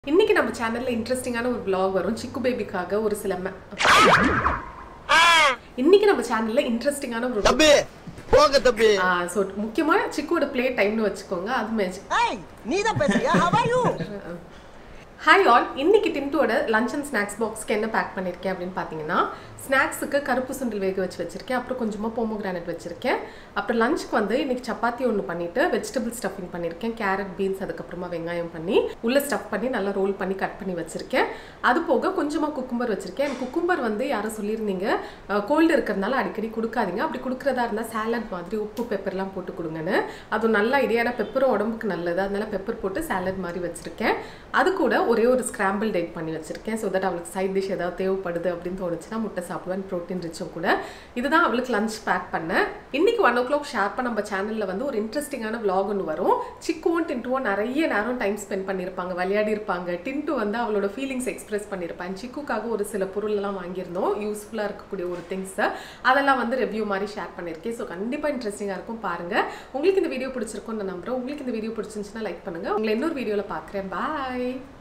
இன்னைக்கு நம்ம சேனல்ல இன்ட்ரெஸ்டிங்கான ஒரு vlog வரும் சிக்கு பேபிக்காக ஒரு சில ம- இன்னைக்கு நம்ம சேனல்ல இன்ட்ரெஸ்டிங்கான ஒரு தம்பி போங்க தம்பி ஸோ முக்கியமா சிக்குவோட ப்ளே டைம்னு வச்சுக்கோங்க அது மேஜ் ஏய் நீதான் பேசுறியா how are you hi all இன்னைக்கு டின்டோட லஞ்ச் அண்ட் ஸ்நாக்ஸ் பாக்ஸ்க்கு என்ன பேக் பண்ணியிருக்கேன் அப்படின்னு பார்த்தீங்கன்னா ஸ்நாக்ஸுக்கு கருப்பு சுண்டல் வேக வச்சு வச்சிருக்கேன் அப்புறம் கொஞ்சமாக போமோகிரானட் வச்சிருக்கேன் அப்புறம் லஞ்சுக்கு வந்து இன்னைக்கு சப்பாத்தி ஒன்று பண்ணிட்டு வெஜிடபிள் ஸ்டஃபிங் பண்ணியிருக்கேன் கேரட் பீன்ஸ் அதுக்கப்புறமா வெங்காயம் பண்ணி உள்ள ஸ்டஃப் பண்ணி நல்லா ரோல் பண்ணி கட் பண்ணி வச்சிருக்கேன் அது போக கொஞ்சமாக குக்கும்பர் வச்சிருக்கேன் குக்கும்பர் வந்து யாரும் சொல்லியிருந்தீங்க கோல்டு இருக்கிறதுனால அடிக்கடி கொடுக்காதீங்க அப்படி கொடுக்குறதா இருந்தால் சாலட் மாதிரி உப்பு பெப்பர்லாம் போட்டு கொடுங்கன்னு அது நல்ல ஐடியான பெப்பரும் உடம்புக்கு நல்லது அதனால பெப்பர் போட்டு சாலட் மாதிரி வச்சிருக்கேன் அது கூட ஒரே ஒரு ஸ்கிராம்பிள் எக் பண்ணி வச்சிருக்கேன் ஸோ தட் அவளுக்கு சைட் டிஷ் ஏதாவது தேவைப்படுது அப்படின்னு தோணுச்சுன்னா முட்டை சாப்பிடுவேன் ப்ரோட்டீன் ரிச்சும் கூட இதுதான் அவளுக்கு லஞ்ச் பேக் பண்ணேன் இன்னைக்கு ஒன் ஓ கிளாக் ஷார்ப்பாக நம்ம சேனலில் வந்து ஒரு இன்ட்ரெஸ்டிங்கான vlog ஒன்று வரும் சிக்குவும் டின்ட்டுவும் நிறைய நேரம் டைம் ஸ்பெண்ட் பண்ணியிருப்பாங்க விளையாடி இருப்பாங்க டின்ட்டு வந்து அவளோட ஃபீலிங்ஸ் எக்ஸ்பிரஸ் பண்ணியிருப்பாங்க சிக்குக்காக ஒரு சில பொருள் எல்லாம் வாங்கியிருந்தோம் யூஸ்ஃபுல்லாக இருக்கக்கூடிய ஒரு திங்ஸை அதெல்லாம் வந்து ரிவ்யூ மாதிரி ஷேர் பண்ணியிருக்கேன் ஸோ கண்டிப்பாக இன்ட்ரெஸ்டிங்காக இருக்கும் பாருங்க உங்களுக்கு இந்த வீடியோ பிடிச்சிருக்கும்னு நான் நம்புறேன் உங்களுக்கு இந்த வீடியோ பிடிச்சிருந்துச்சுன்னா லைக் பண்ணுங்க உங்களை இன்னொரு வீடியோவில் பார்க்குறேன் பாய்